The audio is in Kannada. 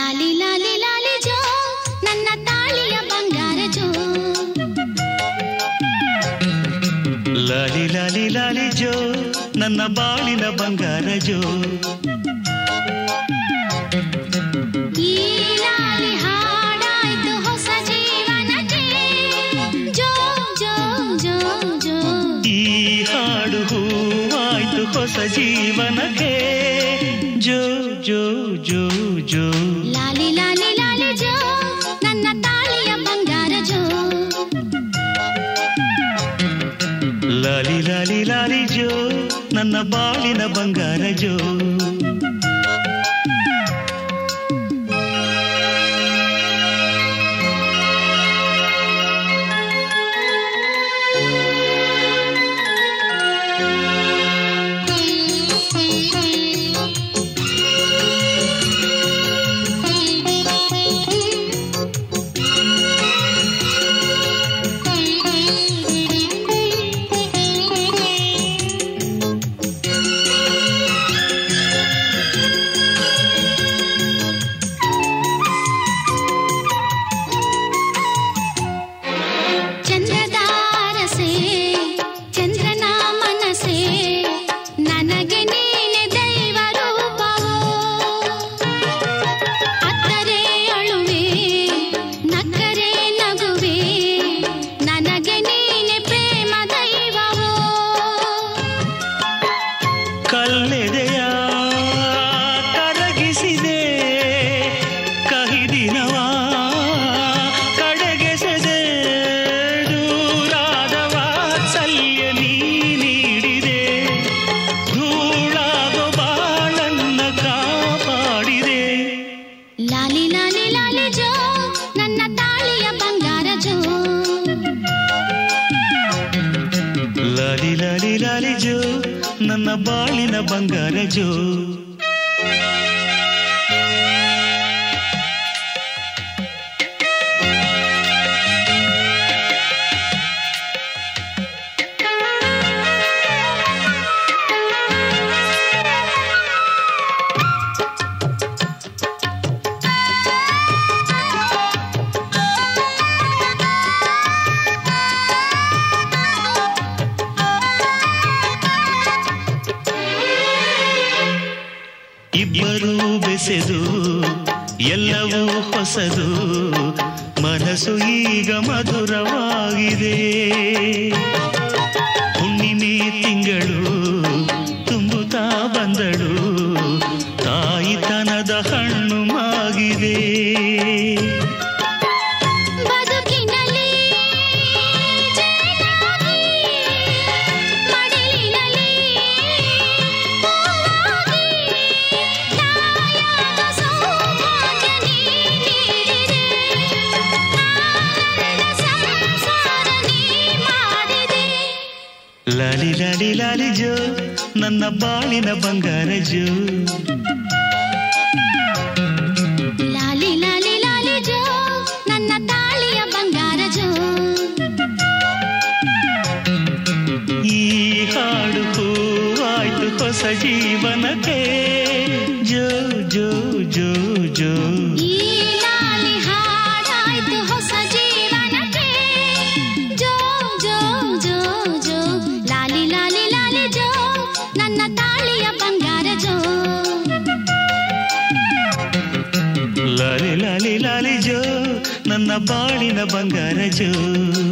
ಲಾಲಿ ಲಾಲಿ ಲಾಲಿ ಜೋ ನನ್ನ ತಾಳಿಯ ಬಂಗಾರ ಜೋ ಲಾಲಿ ಲಾಲಿ ಲಾಲಿ ಜೋ ನನ್ನ ಬಾಳಿನ ಬಂಗಾರ ಜೋ ಈ ಲಾಲಿ ಹಾಡಾಯ್ತು ಹೊಸ ಜೀವನಕ್ಕೆ ಜೋ ಜೋ ಜೋ ಜೋ ಈ ಹಾಡು ಹೂವಾಯ್ತು ಹೊಸ ಜೀವನಕ್ಕೆ ಜೋ ಜೋ ಜೋ ಜೋ ಲಾಲಿ ಲಾಲಿ ಲಾಲಿ ಜೋ ನನ್ನ ತಾಳಿಯ ಬಂಗಾರ ಜೋ ಲಾಲಿ ಲಾಲಿ ಲಾಲಿ ಜೋ ನನ್ನ ಬಾಳಿನ ಬಂಗಾರ ಜೋ ಚಂದ್ರದಾರಸೆ ಚಂದ್ರನ ಮನಸೆ ನನಗೆ ನೀನೆ ದೈವ ರೂಪವೋ ಅತ್ತರೆ ಅಳುವೆ ನಕ್ಕರೆ ನಗುವೆ ನನಗೆ ನೀನೆ ಪ್ರೇಮ ದೈವವೋ ಕಲ್ಲೆದೆಯ ಕರಗಿಸಿದೆ ಕಹಿ ದಿನವ ಕಡೆಗೆಸೆದೆ ದೂರಾದ ವಾತ್ಸಲ್ಯ ನೀ ನೀಡಿದೆ ಧೂಳಾಗೋ ಬಾಳನ್ನ ಕಾಪಾಡಿದೆ ಲಾಲಿ ಲಾಲಿ ಲಾಲಿ ಜೋ ನನ್ನ ತಾಳಿಯ ಬಂಗಾರ ಜೋ ಲಾಲಿ ಲಾಲಿ ಲಾಲಿ ಜೋ ನನ್ನ ಬಾಳಿನ ಬಂಗಾರ ಜೋ ಇಬ್ಬರೂ ಬೆಸೆದು ಎಲ್ಲವೂ ಹೊಸದು ಮನಸ್ಸು ಈಗ ಮಧುರವಾಗಿದೆ ಹುಣ್ಣಿಮೆ ತಿಂಗಳು ತುಂಬುತ್ತಾ ಬಂದಳು ತಾಯಿತನದ ಹಣ್ಣು ಮಾಗಿದೆ ಬದುಕಿನಲ್ಲಿ ಜೇನಾಗಿ ಮಡಿಲಿನಲ್ಲಿ ಹೂವಾಗಿ ತಾಯಾದ ಸೌಭಾಗ್ಯ ನೀ ನೀಡಿದೆ ಆನಂದ ಸಂಸಾರ ನೀ ಮಾಡಿದೆ ಲಾಲಿ ಲಾಲಿ ಲಾಲಿ ಜೋ ನನ್ನ ಬಾಳಿನ ಬಂಗಾರ ಜೋ ಲಾಲಿ ಲಾಲಿ ಲಾಲಿ ಜೋ ನನ್ನ ತಾಳಿಯ ಬಂಗಾರ ಜೋ ಈ ಹಾಡು ಹೂವಾಯ್ತು ಹೊಸ ಜೀವನಕ್ಕೆ ಜೋ ಜೋ ಜೋ ಜೋ ಈ ಲಾಲಿ ಹಾಡಾಯ್ತು ಹೊಸ ಜೀವನಕ್ಕೆ ಜೋ ಜೋ ಜೋ ಜೋ ಲಾಲಿ ಲಾಲಿ ಲಾಲಿ ಜೋ ನನ್ನ ತಾಳಿಯ ಬಂಗಾರ ಜೋ ಲಾಲಿ ಲಾಲಿ ಲಾಲಿ ಜೋ ನನ್ನ ಬಾಳಿನ ಬಂಗಾರ ಜೋ